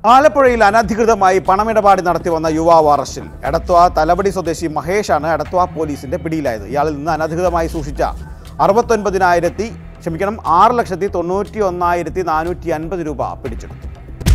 ആലപ്പുഴയിൽ അനധികൃതമായി പണമിടപാട് നടത്തി വന്ന യുവാവ് അറസ്റ്റിൽ എടത്വ തലവടി സ്വദേശി മഹേഷാണ് എടത്വ പോലീസിന്റെ പിടിയിലായത് ഇയാളിൽ നിന്ന് അനധികൃതമായി സൂക്ഷിച്ച അറുപത്തൊൻപതിനായിരത്തി ക്ഷമിക്കണം ആറ് ലക്ഷത്തി തൊണ്ണൂറ്റി ഒന്നായിരത്തി നാനൂറ്റി അൻപത് രൂപ പിടിച്ചെടുത്തു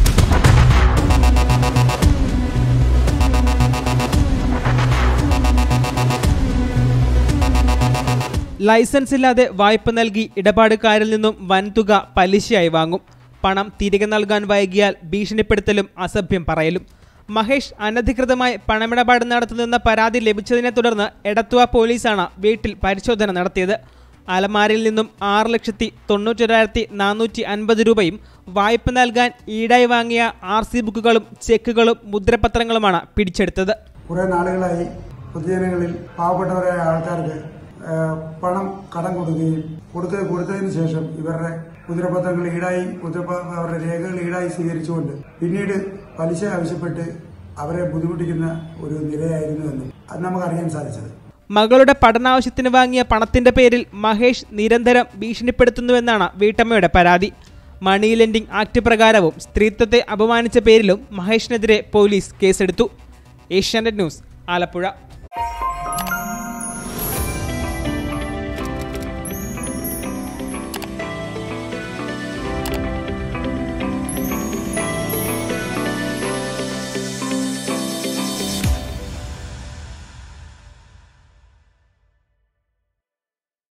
ലൈസൻസ് ഇല്ലാതെ വായ്പ നൽകി ഇടപാടുകാരിൽ നിന്നും വൻതുക പലിശയായി വാങ്ങും പണം തിരികെ നൽകാൻ വൈകിയാൽ ഭീഷണിപ്പെടുത്തലും അസഭ്യം പറയലും മഹേഷ് അനധികൃതമായി പണമിടപാട് നടത്തുന്നെന്ന പരാതി ലഭിച്ചതിനെ തുടർന്ന് എടത്തുവ പോലീസാണ് വീട്ടിൽ പരിശോധന നടത്തിയത് അലമാരിൽ നിന്നും ആറ് ലക്ഷത്തി തൊണ്ണൂറ്റൊരായിരത്തി നാനൂറ്റി അൻപത് രൂപയും വായ്പ നൽകാൻ ഈടായി വാങ്ങിയ ആർ സി ബുക്കുകളും ചെക്കുകളും മുദ്രപത്രങ്ങളുമാണ് പിടിച്ചെടുത്തത് കുറേ നാളുകളായി പൊതുജനങ്ങളിൽ പാവപ്പെട്ടവരായ ആൾക്കാർക്ക് ആ, പണം കടം കൊടുക്കുകയും കൊടുത്ത് കൊടുത്തതിന് ശേഷം ഇവരുടെ കുതിരപത്രങ്ങൾ ഈടായി കുതിരപ്പ അവരുടെ രേഖകൾ ഈടായി സ്വീകരിച്ചുകൊണ്ട് പിന്നീട് പലിശ ആവശ്യപ്പെട്ട് അവരെ ബുദ്ധിമുട്ടിക്കുന്ന ഒരു നിലയായിരുന്നു എന്നും അത് നമുക്കറിയാൻ സാധിച്ചത് മകളുടെ പഠനാവശ്യത്തിന് വാങ്ങിയ പണത്തിന്റെ പേരിൽ മഹേഷ് നിരന്തരം ഭീഷണിപ്പെടുത്തുന്നുവെന്നാണ് വീട്ടമ്മയുടെ പരാതി മണി ലെൻഡിംഗ് ആക്ട് പ്രകാരവും സ്ത്രീത്വത്തെ അപമാനിച്ച പേരിലും മഹേഷിനെതിരെ പോലീസ് കേസെടുത്തു ഏഷ്യാനെറ്റ് ന്യൂസ് ആലപ്പുഴ